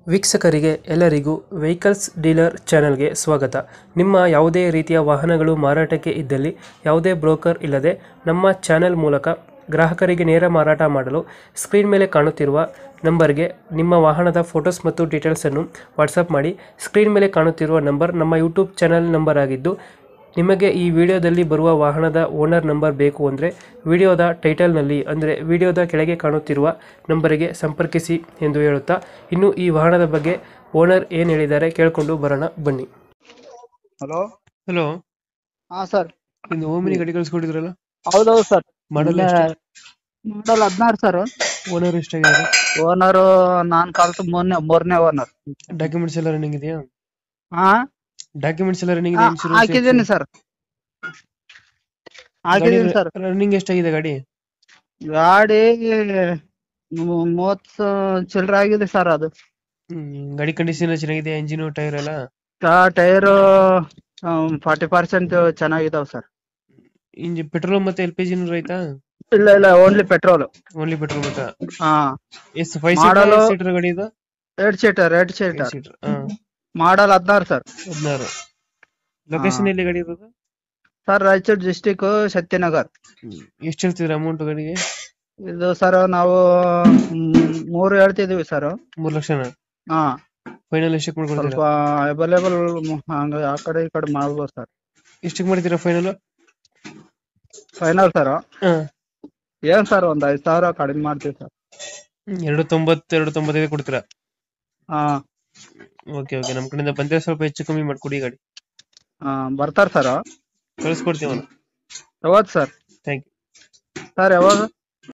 ವೀಕ್ಷಕರಿಗೆ ಎಲ್ಲರಿಗೂ vehicles dealer ಚಾನೆಲ್ಗೆ ಸ್ವಾಗತ ನಿಮ್ಮ ಯಾವುದೇ ರೀತಿಯ ವಾಹನಗಳು ಮಾರಾಟಕ್ಕೆ ಇದ್ದಲ್ಲಿ ಯಾವುದೇ ಬ್ರೋಕರ್ ಇಲ್ಲದೆ ನಮ್ಮ ಚಾನೆಲ್ ಮೂಲಕ ಗ್ರಾಹಕರಿಗೆ ನೇರ ಮಾರಾಟ ಮಾಡಲು ಸ್ಕ್ರೀನ್ ಮೇಲೆ ಕಾಣುತ್ತಿರುವ ನಂಬರ್ಗೆ ನಿಮ್ಮ ವಾಹನದ ಫೋಟೋಸ್ ಮತ್ತು ಡೀಟೇಲ್ಸನ್ನು ವಾಟ್ಸಪ್ ಮಾಡಿ ಸ್ಕ್ರೀನ್ ಮೇಲೆ ಕಾಣುತ್ತಿರುವ ನಂಬರ್ ನಮ್ಮ ಯೂಟ್ಯೂಬ್ ಚಾನೆಲ್ ನಂಬರ್ ಆಗಿದ್ದು ನಿಮಗೆ ಈ ವಿಡಿಯೋದಲ್ಲಿ ಬರುವ ವಾಹನದ ಓನರ್ ನಂಬರ್ ಬೇಕು ಅಂದರೆ ವಿಡಿಯೋದ ಟೈಟಲ್ನಲ್ಲಿ ಅಂದರೆ ವಿಡಿಯೋದ ಕೆಳಗೆ ಕಾಣುತ್ತಿರುವ ನಂಬರಿಗೆ ಸಂಪರ್ಕಿಸಿ ಎಂದು ಹೇಳುತ್ತಾ ಇನ್ನು ಈ ವಾಹನದ ಬಗ್ಗೆ ಓನರ್ ಏನು ಹೇಳಿದ್ದಾರೆ ಕೇಳಿಕೊಂಡು ಬರೋಣ ಬನ್ನಿ ಹಲೋ ಹಲೋ ಹಾ ಸರ್ ಇಂದು ಓಮಿನಿ ಗಾಡಿ ಕಳಿಸ್ಕೊಟ್ಟಿದ್ರಲ್ಲ ಹೌದೌದು ಸರ್ ಮಾಡಲ್ ಮಾಡಲ್ ಹದಿನಾರು ಸರ್ ಓನರ್ ಎಷ್ಟಾಗಿದ್ದಾರೆ ಓನರು ನಾನ್ ಕಲ್ತು ಮೂರನೇ ಮೂರನೇ ಓನರ್ ಡಾಕ್ಯುಮೆಂಟ್ಸ್ ಎಲ್ಲ ರನ್ನಿಂಗ್ ಇದೆಯಾ ಹಾ ಡಾಕ್ಯುಮೆಂಟ್ಸ್ ಎಲ್ಲ ರನ್ನಿಂಗ್ ಹಾ, ಹಾಕಿದ್ದೀನಿ ಸರ್ ಹಾಕಿದ್ದೀನಿ ಸರ್ ರನ್ನಿಂಗ್ ಎಷ್ಟಾಗಿದೆ ಗಾಡಿ ಗಾಡಿ ಮೂ- ಮೂವತ್ತು ಚಿಲ್ಲರೆ ಆಗಿದೆ ಸರ್ ಅದು ಹ್ಮ್, ಗಾಡಿ ಕಂಡೀಷನ್ ಚೆನ್ನಾಗಿದೆ ಇಂಜಿನ್ ಟೈರ್ ಎಲ್ಲ ಟೈರ್ ಫಾರ್ಟಿ ಪರ್ಸೆಂಟ್ ಚೆನ್ನಾಗಿದಾವ್ ಸರ್ ಇಂಜಿ ಪೆಟ್ರೋಲ್ ಮತ್ತೆ ಎಲ್ ಪಿ ಜಿನೂ ರೈತಾ ಇಲ್ಲ ಇಲ್ಲ ಓನ್ಲಿ ಪೆಟ್ರೋಲ್ ಓನ್ಲಿ ಪೆಟ್ರೋಲ್ ಮತ್ತೆ ಹಾ ಎಷ್ಟು ಫೈವ್ Model- ಸೀಟರ್ ಗಾಡಿ ಇದು ಎರಡ್ ಸೀಟರ್ ಎರಡ್ ಸೀಟರ್ ಸೀಟರ್ ಮಾಡಲ್ ಹದಿನಾರು ಸರ್ ಹದಿನಾರು ಲೊಕೇಶನ್ ಎಲ್ಲಿ ಗಾಡಿ ಇರೋದು ಸರ್ ರಾಯಚೂರು ಡಿಸ್ಟಿಕ್ ಶಕ್ತಿನಗರ್ ಎಷ್ಟು ಹೇಳ್ತಿದ್ರ ಅಮೌಂಟ್ ಗಾಡಿಗೆ ಇದು ಸರ್ ನಾವು ಮ್, ಮೂರು ಹೇಳ್ತಿದೀವಿ ಸರ್ ಮೂರ್ ಲಕ್ಷನ ಹಾ ಫೈನಲ್ ಎಷ್ಟಕ್ಕೆ ಸ್ವಲ್ಪ ಮಾಡ್ಕೊಡ್ತೀರಾ ಅವೈಲೇಬಲ್ ಹಂಗ ಆ ಕಡೆ ಈ ಕಡೆ ಮಾಡ್ಬೋದು ಸರ್ ಎಷ್ಟಕ್ಕೆ ಮಾಡ್ತೀರಾ ಫೈನಲ್ ಫೈನಲ್ ಸರ್ ಏನ್ ಸರ್ ಒಂದ್ ಐದ್ ಸಾವಿರ ಕಡಿಮೆ ಮಾಡ್ತೀವಿ ಸರ್ ಎರಡು ತೊಂಬತ್ತು ಎರಡು ತೊಂಬತ್ತೈದು ಕೊಡ್ತೀರಾ ಹಾ ಓಕೆ ಓಕೆ ನಮ್ ಕಡೆಯಿಂದ ಬಂದ್ರೆ ಸ್ವಲ್ಪ ಹೆಚ್ಚು ಕಮ್ಮಿ ಮಾಡ್ಕೊಡಿ ಗಾಡಿ ಹಾ ಬರ್ತಾರ ಸರ್ ಕಳಿಸ್ಕೊಡ್ತೀವಣ್ಣ ಯಾವತ್ ಸರ್ ಥ್ಯಾಂಕ್ ಯು ಸರ್ ಯಾವಾಗ